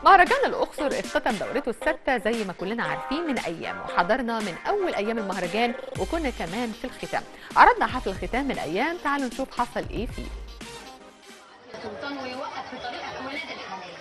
مهرجان الأقصر اختتم دورته السادسة زي ما كلنا عارفين من أيام وحضرنا من أول أيام المهرجان وكنا كمان في الختام عرضنا حفل الختام من أيام تعالوا نشوف حصل إيه فيه سلطان ويوقف في طريقك ولاد الحلال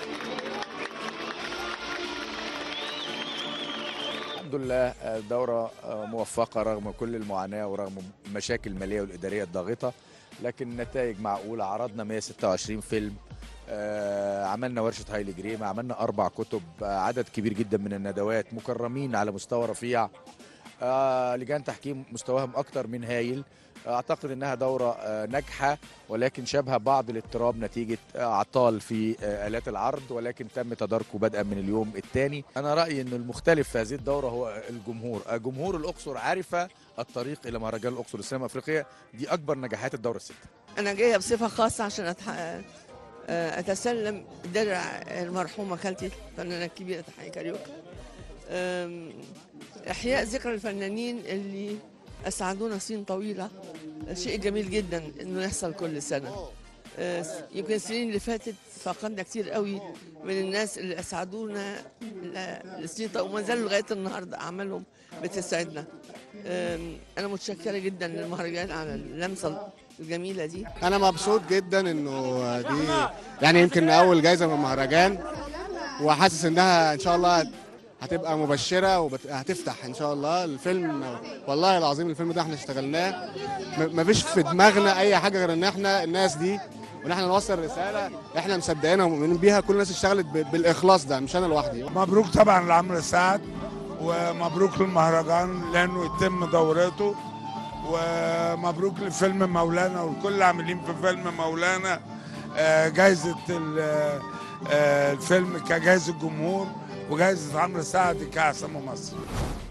الحمد لله دورة موفقة رغم كل المعاناة ورغم المشاكل المالية والإدارية الضاغطة لكن النتائج معقولة عرضنا 126 فيلم آه، عملنا ورشة هايلي جريم عملنا أربع كتب آه، عدد كبير جدا من الندوات مكرمين على مستوى رفيع آه، لجان تحكيم مستواهم أكتر من هايل أعتقد أنها دورة آه، ناجحة ولكن شبه بعض الاضطراب نتيجة آه، أعطال في آه، آلات العرض ولكن تم تداركه بدءا من اليوم الثاني أنا رأيي أن المختلف في هذه الدورة هو الجمهور آه، جمهور الأقصر عرف الطريق إلى مهرجان الأقصر السينما الأفريقية دي أكبر نجاحات الدورة الستة أنا جاية بصفة خاصة عشان أتح... آه، أتسلم درع المرحومة خالتي الفنانة الكبيرة تحية كاريوكا آم، إحياء ذكرى الفنانين اللي أسعدونا سنين طويلة شيء جميل جدا إنه يحصل كل سنة آه، يمكن السنين اللي فاتت فقدنا كتير قوي من الناس اللي أسعدونا ل- لسنين طويلة وما زالوا لغاية النهاردة أعمالهم بتسعدنا آم، أنا متشكرة جدا للمهرجان على اللمسة الجميلة دي انا مبسوط جدا انه دي يعني يمكن اول جايزه من المهرجان وحاسس انها ان شاء الله هتبقى مبشره وهتفتح ان شاء الله الفيلم والله العظيم الفيلم ده احنا اشتغلناه م- مفيش في دماغنا اي حاجه غير ان احنا الناس دي وان احنا نوصل رساله احنا مصدقينها ومؤمنين بيها كل الناس اشتغلت ب- بالاخلاص ده مش انا لوحدي مبروك طبعا لعمرو سعد ومبروك للمهرجان لانه يتم دورته ومبروك لفيلم مولانا والكل اللي عاملين في فيلم مولانا آه، جايزة ال- آه، الفيلم كجائزة جمهور وجائزة عمرو سعد كأحسن ممثل